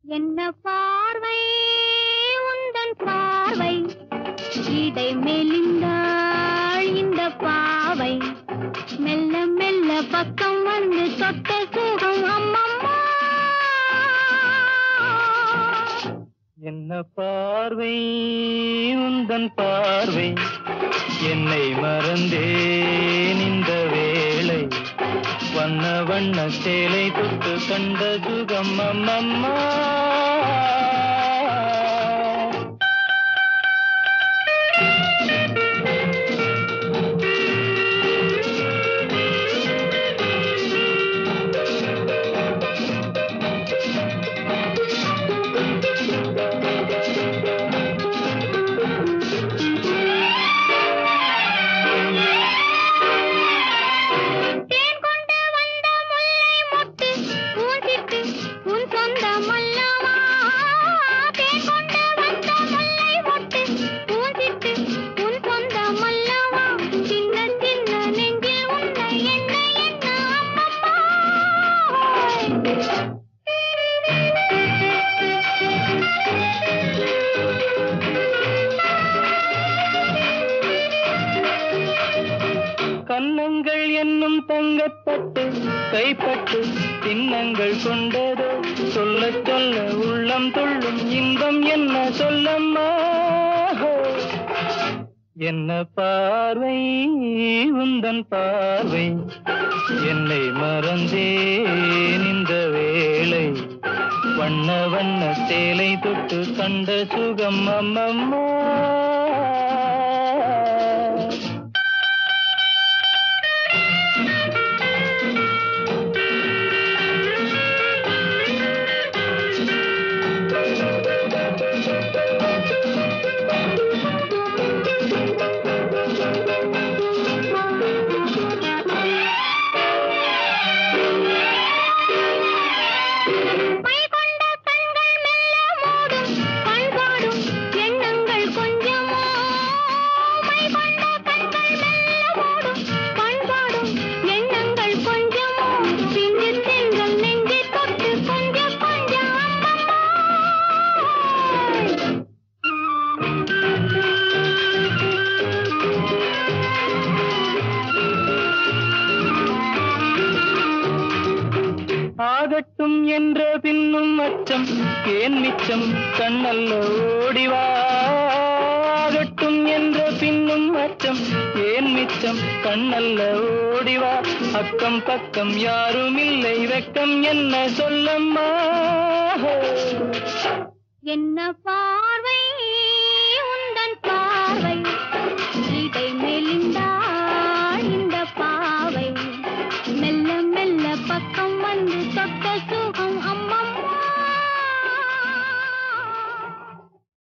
என்ன பார்வை உந்தன் பார்வை இடை மெலிந்தாள் இந்த பாவை மெல்ல மெல்ல பக்கம் வந்து தொட்ட சுகம் அம்மம்மா என்ன பார்வை உந்தன் பார்வை என்னை மறந்தேன் இந்த வேளை வண்ண வண்ண சேலை தொட்டு கண்ட சுகம் அம்மம்மா தேன் கொண்டு வந்த முல்லை மொட்டு உன் சிட்டு உன் சொந்தம் அல்லவா தேன் கொண்டு வந்த முல்லை மொட்டு உன் சிட்டு உன் சொந்தம் அல்லவா சின்ன சின்ன நெஞ்சில் உன்னை என்ன என்ன அம்மம்மா கன்னங்கள் என்னும் தங்கப்பட்டு கைப்பட்டு சின்னங்கள் கொண்டதோ சொல்ல சொல்ல உள்ளம் துள்ளும் இன்பம் என்ன சொல்லம்மா என்ன பார்வை உந்தன் பார்வை என்னை மறந்தேன் இந்த வேளை வண்ண வண்ண சேலை தொட்டு கண்ட சுகம் அம்மம்மா மை கொண்ட கண்கள் மெல்ல மூடும் பண்பாடும் எண்ணங்கள் கொஞ்சமோ மை கொண்ட கண்கள் மெல்ல மூடும் பண்பாடும் எண்ணங்கள் கொஞ்சமோ பிஞ்சு செங்கல் நெஞ்சை தொட்டு கொஞ்சம் கொஞ்சம் அம்மம்மா ஆகட்டும் என்ற பின்னும் அச்சம் ஏன் மிச்சம் கண்ணல்ல ஓடிவா ஆகட்டும் என்ற பின்னும் அச்சம் ஏன் மிச்சம் கண்ணல்ல ஓடிவா அக்கம் பக்கம் யாரும் இல்லை வெக்கம் என்ன சொல்லம்மா என்ன பார்வை உந்தன் பார்வை இடை மெலிந்தாள் இந்த பாவை மெல்ல மெல்ல பக்கம் வந்து தொட்ட சு